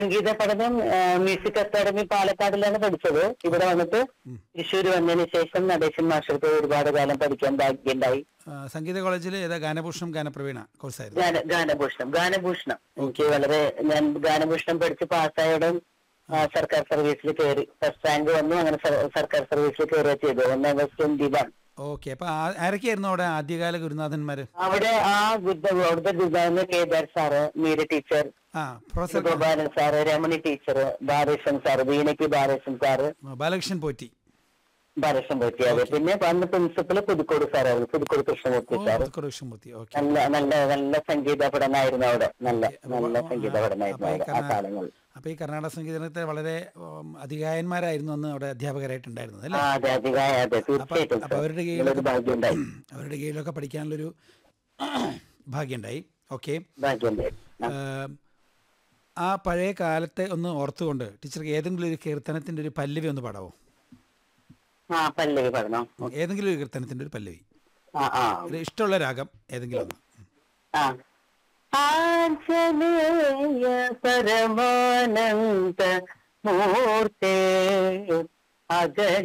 സംഗീത പഠനം ആ, music academy പാലക്കാടിലാണ് പഠിച്ചത് ഇവിടെ വന്നിട്ട് തൃശ്ശൂർ വന്നതിന് ശേഷം നടേശൻ മാഷർക്ക് ഒരുപാട് കാലം പഠിക്കാൻ ഭാഗ്യമുണ്ടായി ആ, സംഗീത കോളേജിൽ ഏതാ ഗാനഭൂഷണം ഗാനപ്രവീണ കോഴ്സായിരുന്നു ഗാന ഗാനഭൂഷണം ഗാനഭൂഷണം എനിക്ക് വളരെ ഞാൻ ഗാനഭൂഷണം പഠിച്ച് പാസ്സായതും സർക്കാർ സർവീസിൽ കയറി ഫസ്റ്റ് റാങ്ക് വന്നു അങ്ങനെ സർ- സർക്കാർ സർവീസിൽ കയറുക ചെയ്തു ഒന്നാം ക്ലാസ് ട്വന്റി വൺ ഓക്കെ അപ്പൊ ആ- ആരൊക്കെയായിരുന്നു അവിടെ ആദ്യകാല ഗുരുനാഥന്മാര് അവിടെ ആ ഗുരുദ അവിടുത്തെ ഗുരുദാന കേദാർ സാറ് മീര ടീച്ചർ ആ professor Gopalan sir Ramani teacher Balakrishnan sir വീണയ്ക്ക് ബാലകൃഷ്ണൻ സാറ് ബാലകൃഷ്ണൻ പോറ്റി ബാലകൃഷ്ണൻ പറ്റി അതെ പിന്നെ അന്ന് പ്രിൻസിപ്പൽ പുതുക്കോട് സാറായിരുന്നു പുതുക്കോട് കൃഷ്ണമൂർത്തി സാറ് കൃഷ്ണമൂർത്തി ഓക്കെ നല്ല നല്ല നല്ല സംഗീത പഠനമായിരുന്നു അവിടെ നല്ല നല്ല സംഗീത പഠനമായിരുന്നു അവിടെ ആ കാലങ്ങളിൽ അപ്പൊ ഈ കർണാടക സംഗീതത്തെ വളരെ ഉം, അധികായന്മാരായിരുന്നു അന്ന് അവിടെ അധ്യാപകരായിട്ടുണ്ടായിരുന്നത് ആ അല്ലേ അതെ അധികായ അതെ തീർച്ചയായിട്ടും അപ്പൊ അവരുടെ ഒരു കീഴിലൊക്കെ ഭാഗ്യമുണ്ടായി അവരുടെ കീഴിലൊക്കെ പഠിക്കാനുള്ളൊരു ഭാഗ്യമുണ്ടായി ഓക്കെ ഭാഗ്യമുണ്ടായി ആ. ആ പഴയ കാലത്തെ ഒന്ന് ഓർത്തുകൊണ്ട് ടീച്ചർക്ക് ഏതെങ്കിലും ഒരു കീർത്തനത്തിന്റെ ഒരു പല്ലവി ഒന്ന് പാടാവോ ആ പല്ലവി പഠനം ഏതെങ്കിലും ഒരു കീർത്തനത്തിന്റെ ഒരു പല്ലവി ആ ആ ഒരു ഇഷ്ടമുള്ള രാഗം ഏതെങ്കിലും ഒന്ന് ആ ആഞ്ജനേയ പരമാനന്ദ മൂർത്തേ അഗ